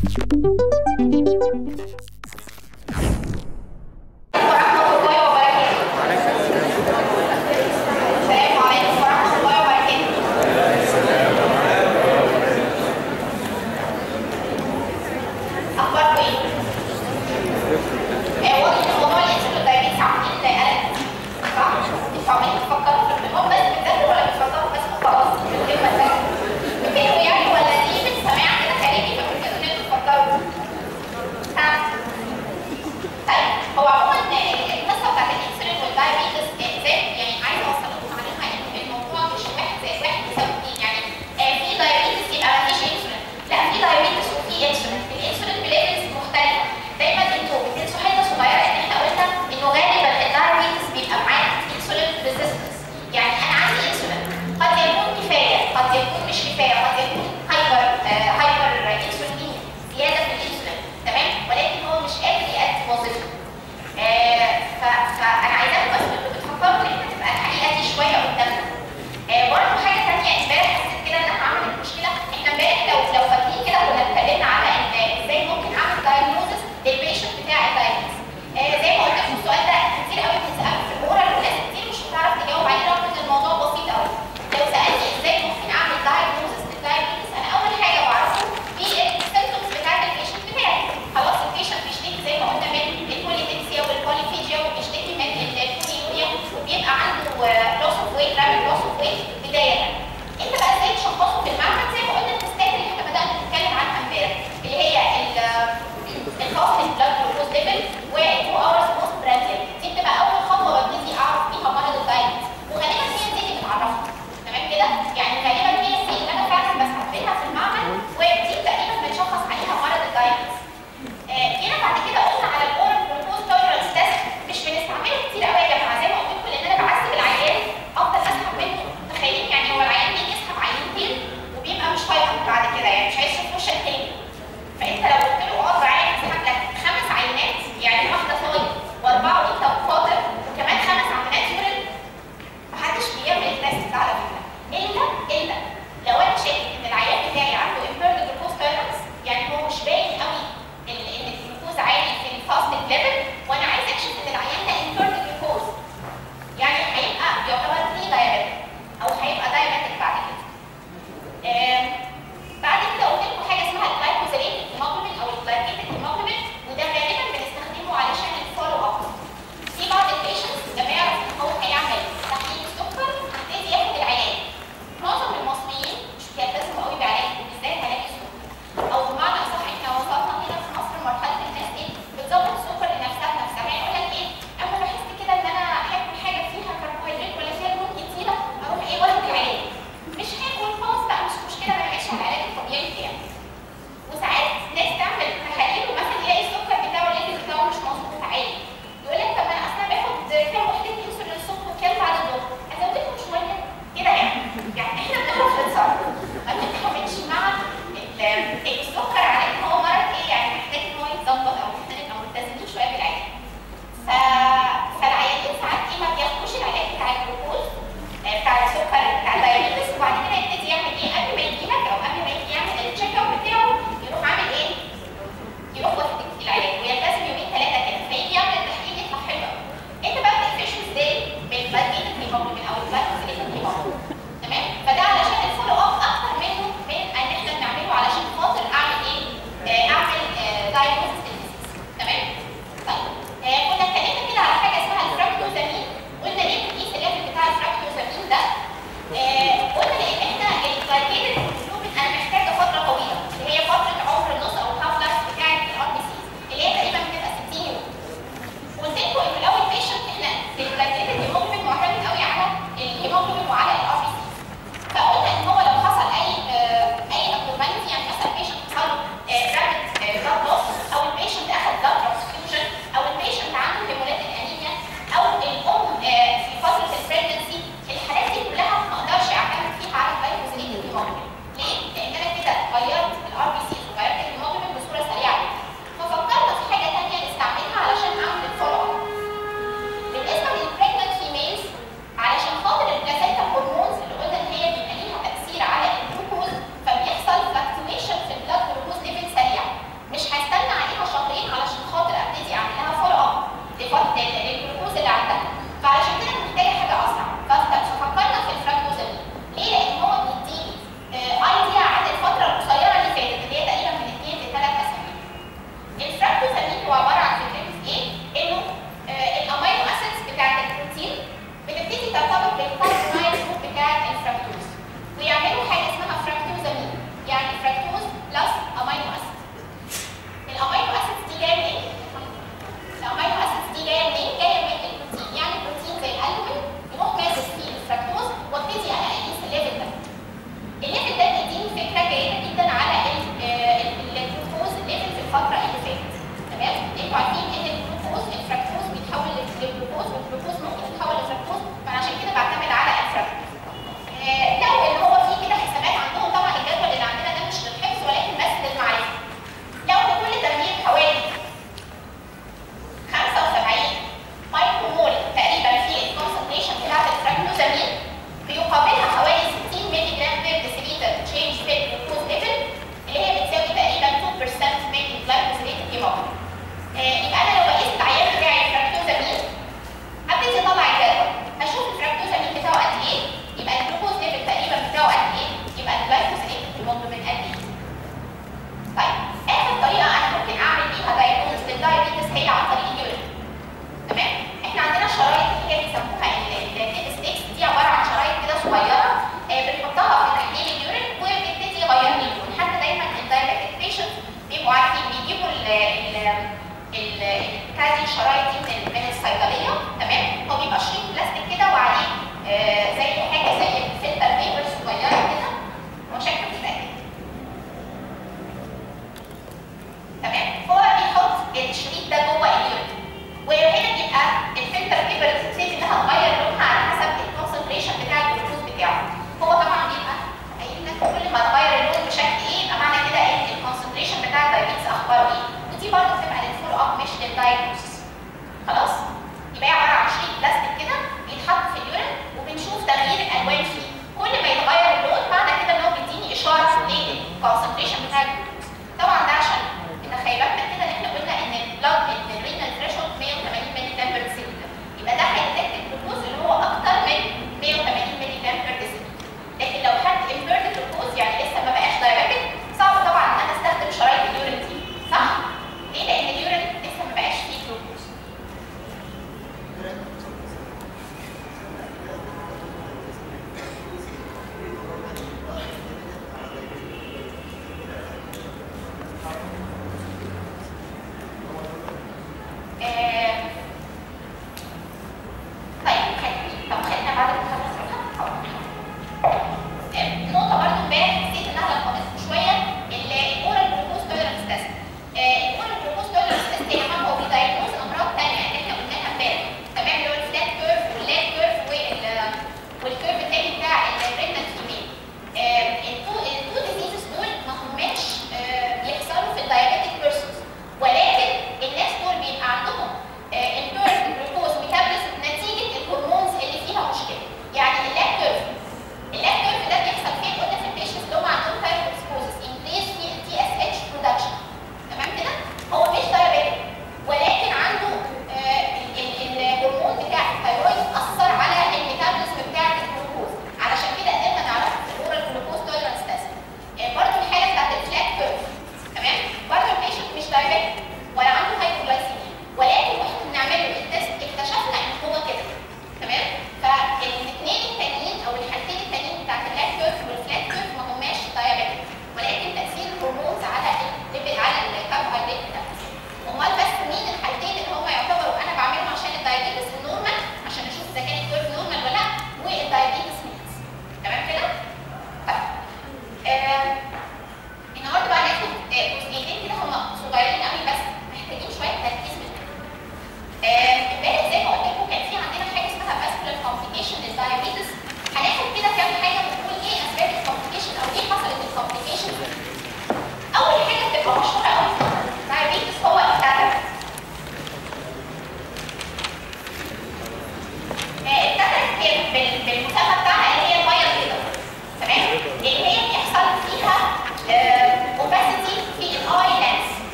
ورحمة الله وبركاته. السلام عليكم ورحمة الله وبركاته. أخباركم إيه؟ آه، واضح إن موضوع الإنسولين والدايابيتس عاملين قلق صح؟ انتوا عمالين تفكروا في الهرمون بس بتذاكروا ولا بتفكروا بس وخلاص من غير ما تذاكروا؟ بتفكروا يعني ولا دي من سماع كده خارجي فبتبتدوا إن انتوا تفكروا؟ ها؟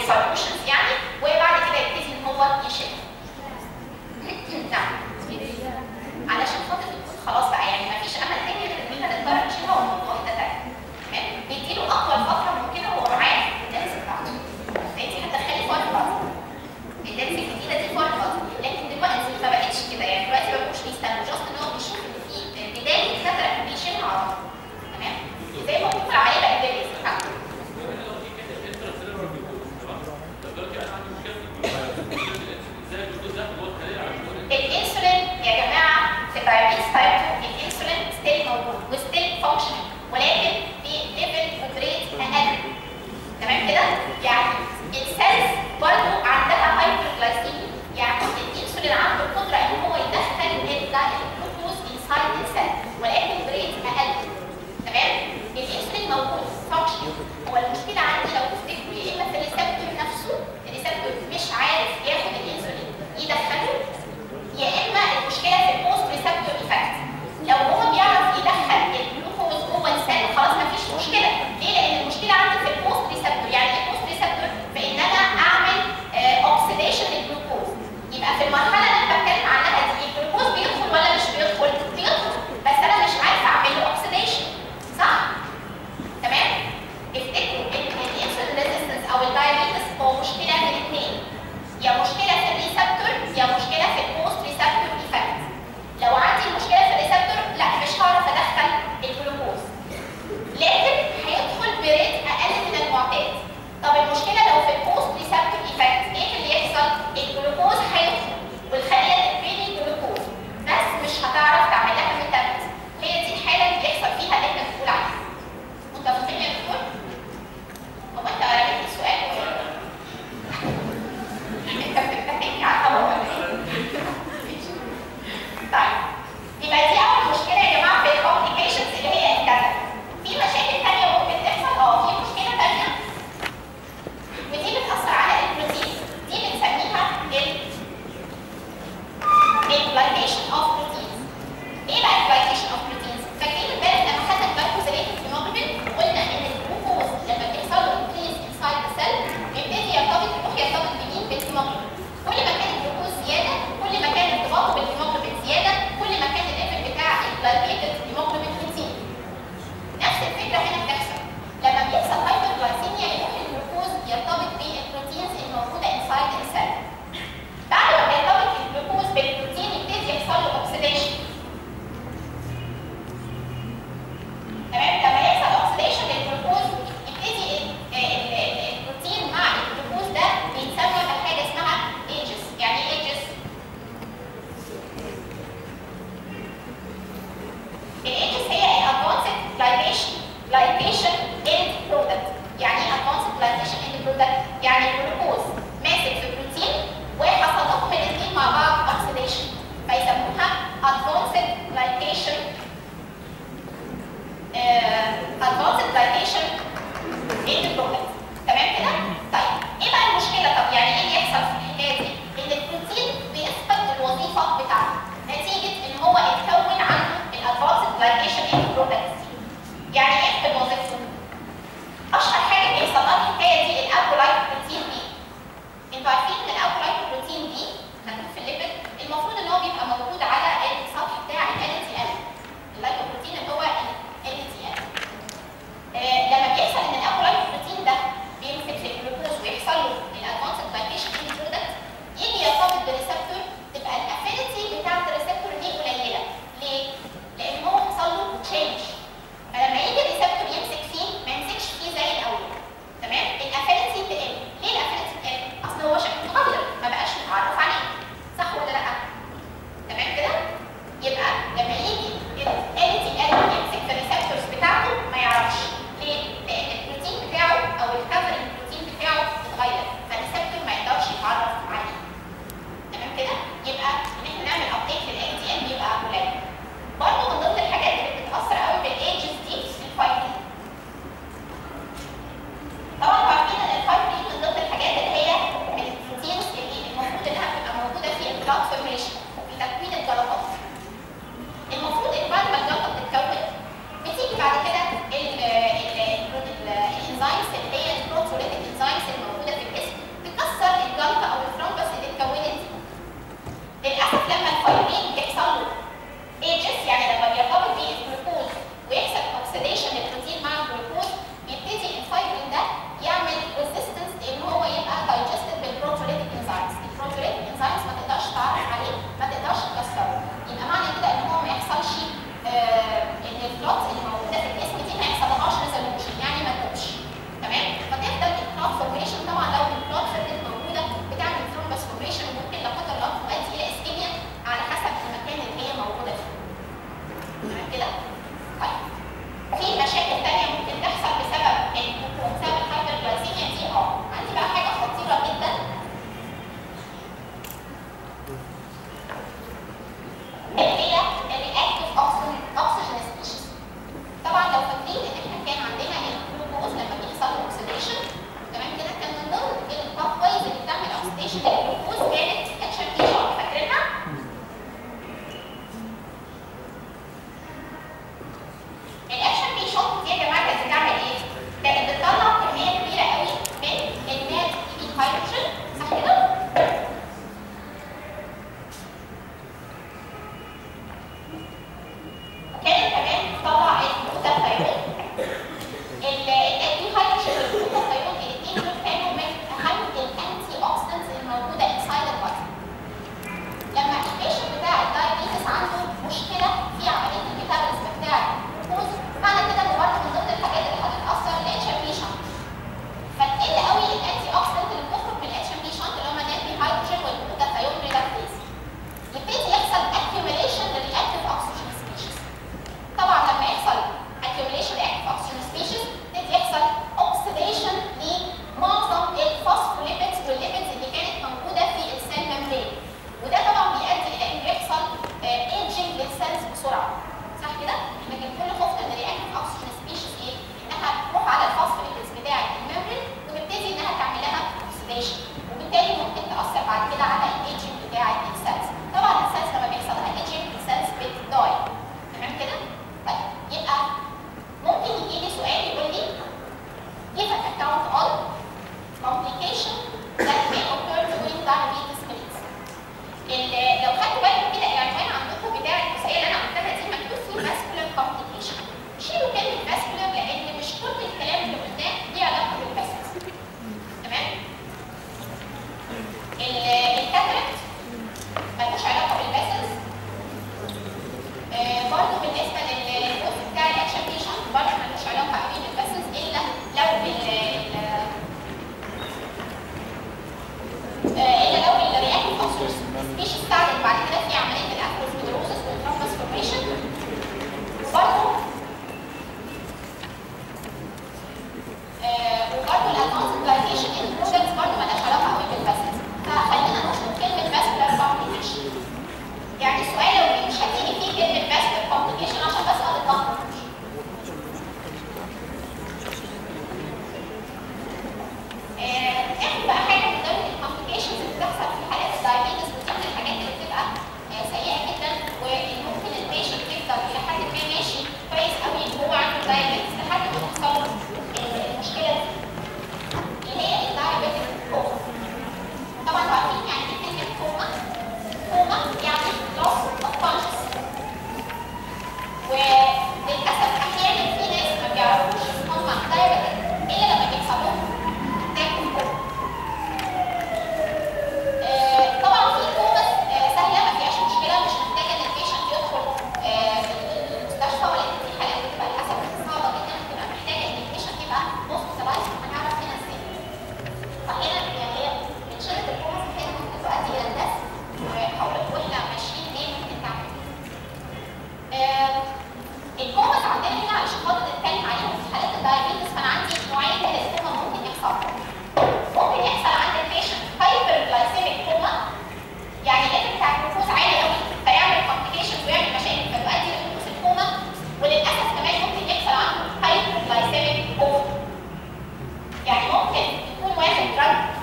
السوليوشنز يعني وبعد كده يبتدي ان هو يشيل نعم علشان خاطر تكون خلاص بقى يعني مفيش امل تاني غير ان احنا نقدر نشيلها والموضوع يتدرج تمام نديله اطول فتره ممكنه وهو معاه الدرس بتاعته انت هتدخلي فار فاضي الدرس الجديده دي فار فاضي لكن دلوقتي ما بقتش كده يعني دلوقتي ما بقوش بيستنوا جاست ان هو بيشوف ان في بدايه فتره بيشيلها على طول تمام زي ما بنقول عليه بقى الدرس الانسولين يا جماعه في الدايابيتس تايب 2 الانسولين ستيل موجود وستيل فانكشنال ولكن في ليفل اوبريت اقل تمام كده؟ يعني السيلز برضه عندها هايبرجلايسيميا يعني الانسولين عنده القدره ان هو يدخل الجلوكوز انسايد السيل ولكن بريت اقل تمام؟ الانسولين موجود فانكشنال هو المشكله عندي لو تفتكروا يا اما في الريسبتور نفسه الريسبتور مش عارف ياخد الانسولين يدخله يا اما المشكله في البوست ريسبتور ايفكت لو هو بيعرف يدخل الجلوكوز جوه السيل خلاص مفيش مشكله ليه لان المشكله عندي في البوست ريسبتور يعني ايه البوست ريسبتور في ان انا اعمل اوكسيديشن للجلوكوز يبقى في المرحله اللي انا بتكلم عنها دي الجلوكوز بيدخل ولا مش بيدخل بيدخل بس انا مش عارفه اعمل له اوكسيديشن صح تمام افتكروا ان الانسولين ريزيستنس او الدايابيتس هو مشكله من الاثنين يا مشكله في الريسبتور يا مشكله في البوست ريسبتور ايفكت لو عندي مشكله في الريسبتور لا مش هعرف ادخل الجلوكوز لكن هيدخل بريت اقل من المعتاد طب المشكله لو في البوست ريسبتور ايفكت ايه اللي يحصل الجلوكوز هيدخل والخليه تتبني الجلوكوز بس مش هتعرف تعمل لها ميتابوليزم هي دي الحاله اللي بيحصل فيها اللي احنا بنقول عليها متفقين يا دكتور هو انت قريت السؤال ولا إيه؟ انت بتتفقني على الهوا ولا ايه؟ طيب يبقى دي اول مشكله يا جماعه في الكومبليكيشنز اللي هي الكاتب في مشاكل ثانيه ممكن تحصل اه في مشكله ثانيه ودي بتاثر على البروتين دي بنسميها ال الجلايكيشن اوف بروتينز ايه بقى الجلايكيشن اوف بروتينز فاكرين امبارح لما خدنا الجلايكوزيليت هيموجلوبين قلنا ان الجلوكوز لما بيحصل له انكريز انسايد ذا سيل بيبتدي يرتبط يروح يرتبط بمين بالهيموجلوبين كل ما كان الجلوكوز زياده كل ما كان ارتباطه بالهيموجلوبين زياده كل ما كان الليفل بتاع الجلايكيتد هيموجلوبين كتير نفس الفكره هنا بتحصل لما بيحصل هايبرجلايسيميا يروح الجلوكوز يرتبط بالبروتينز الموجوده انسايد السيل بعد ما بيرتبط الجلوكوز بالبروتين يبتدي يحصل له اوكسيديشن تمام لما يحصل اوكسيديشن للجلوكوز يبتدي ال- ال- ال- البروتين مع الجلوكوز ده بيتسمى بحاجه اسمها ايجز يعني ايه ايجز الايجز هي الادفانسد جلايكيشن جلايكيشن اند برودكت يعني ايه ادفانسد جلايكيشن اند برودكت يعني الجلوكوز ماسك في بروتين وحصل لهم الاثنين مع بعض اوكسيديشن فيسموها ادفانسد جلايكيشن ادفانسد جلايكيشن اند برودكت تمام كده؟ طيب ايه بقى المشكله طب يعني ايه اللي يحصل في الحكايه دي؟ ان البروتين بيفقد الوظيفه بتاعته نتيجه ان هو اتكون عنده الادفانسد جلايكيشن اند برودكت يعني ايه يفقد وظيفته؟ اشهر حاجه بيحصل لها الحكايه دي الابولايت بروتين بي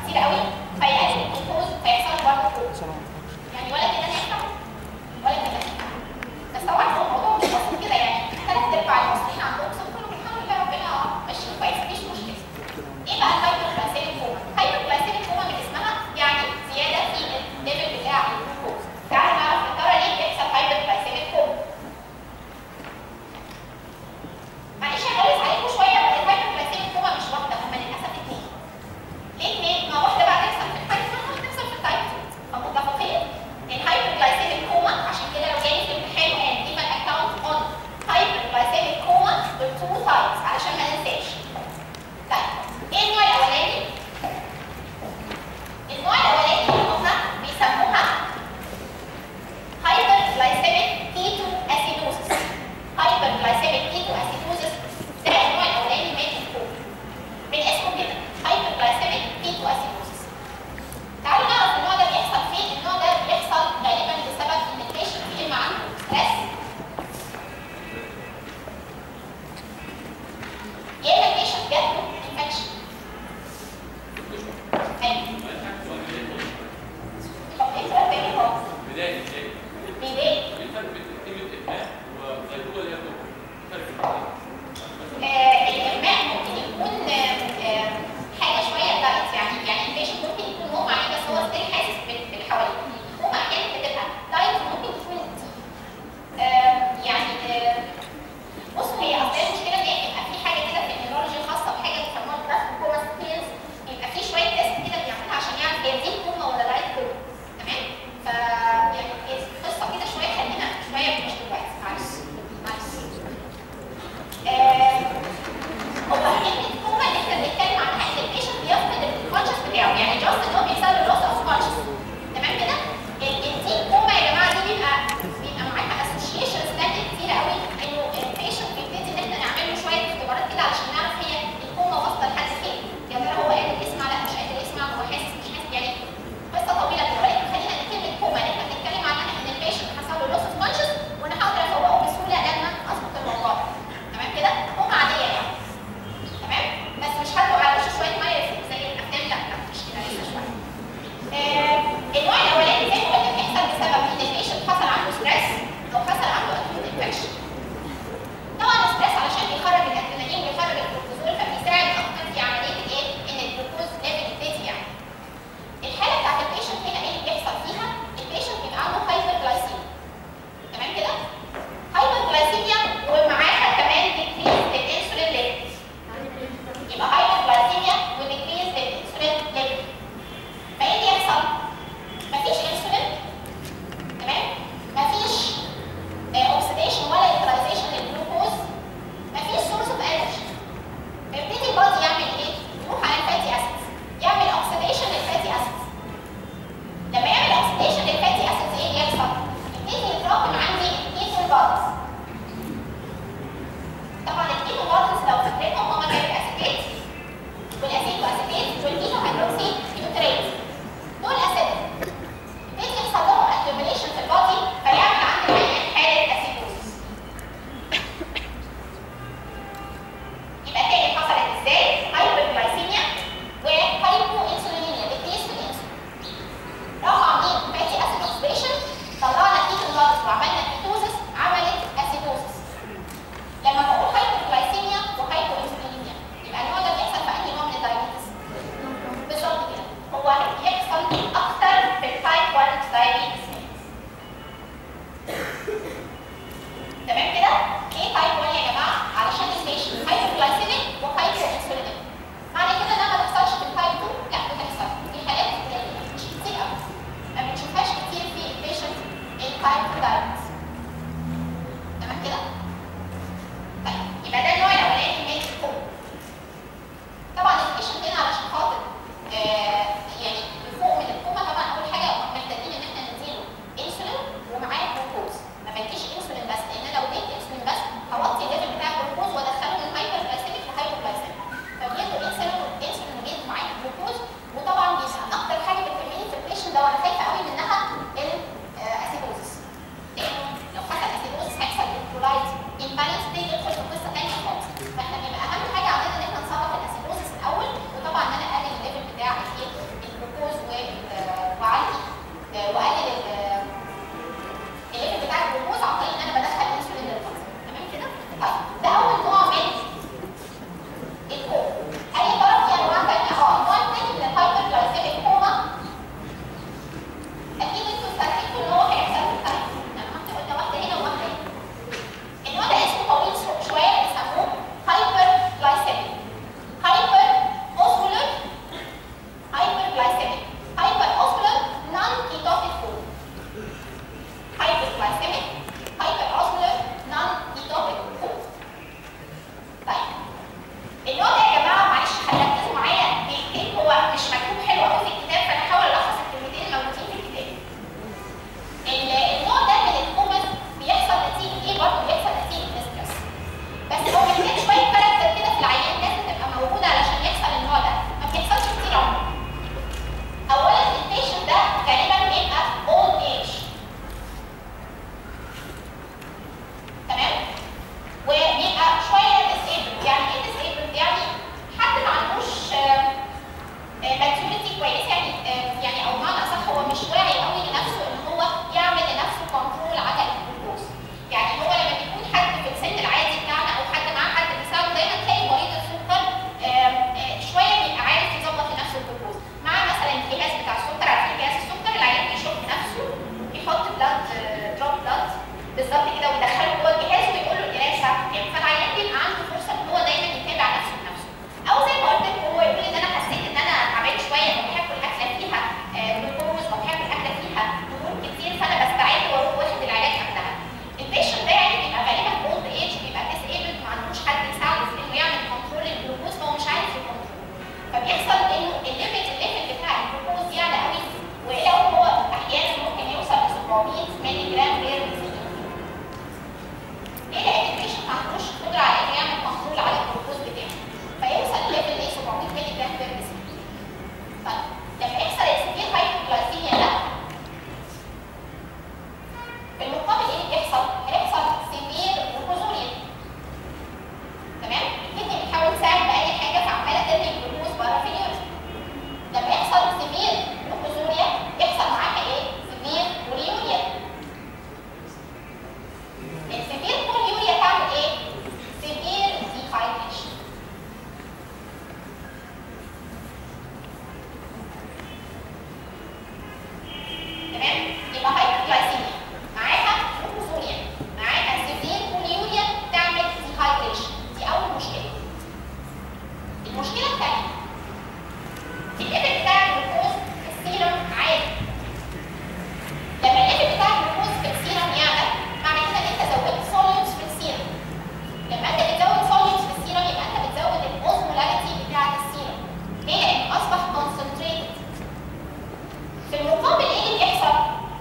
كتير قوي فيقلل الجلوكوز فيحصل برضه فوق يعني ولا كده نفع ولا كده نفع بس طبعا هو الموضوع مش بسيط كده يعني ثلاث ارباع المصريين عندهم سكر والحمد لله ربنا ماشي كويس مفيش مشكله ايه بقى الهايبوغلايسيميك كوما؟ الهايبوغلايسيميك كوما من اسمها يعني زياده في الليفل بتاع الجلوكوز تعالوا نعرف يا ترى ليه بيحصل هايبوغلايسيميك كوما معلش هغلس عليكم شويه الهايبوغلايسيميك كوما مش واحده هما للاسف اثنين ليه اثنين؟ ما واحده بقى تحصل في التايب 1 واحده تحصل في التايب 2 فمتفقين الهايبوغلايسيميك فبيحصل انه الليفل الليفل بتاع الجلوكوز يعلى قوي ولو هو احيانا ممكن يوصل ل 700 مللي جرام غير ليه؟ لان البيشنت ما عندوش قدره على انه يعمل كنترول على الجلوكوز بتاعه فيوصل الليفل ل 700 مللي جرام غير طيب لما يحصل السيفير هايبوجلايسيميا ده في المقابل ايه اللي بيحصل؟ هيحصل سيفير جلوكوزوريا تمام؟ الكدني بتحاول تساعد بأي حاجة فعمالة ترمي الجلوكوز بره في اليورين لما يحصل سيفير جلوكوزوريا يحصل معاها ايه؟ سيفير بوليوريا السيفير بوليوريا تعمل ايه؟ سيفير ديهايدريشن تمام يبقى هايبوجلايسيميا معاها جلوكوزوريا معاها سيفير بوليوريا تعمل ديهايدريشن دي اول مشكله المشكله الثانيه الليفل بتاع الجلوكوز في السيرم عالي لما الليفل بتاع الجلوكوز في السيرم يعلى معنى كده ان انت زودت سوليومز في السيرم لما انت بتزود سوليومز في السيرم يبقى انت بتزود الاوزمولاريتي بتاعت السيرم ليه؟ لانه اصبح كونسنتريتد في المقابل ايه اللي بيحصل؟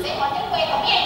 زي ما قلت لكم هي طبيعه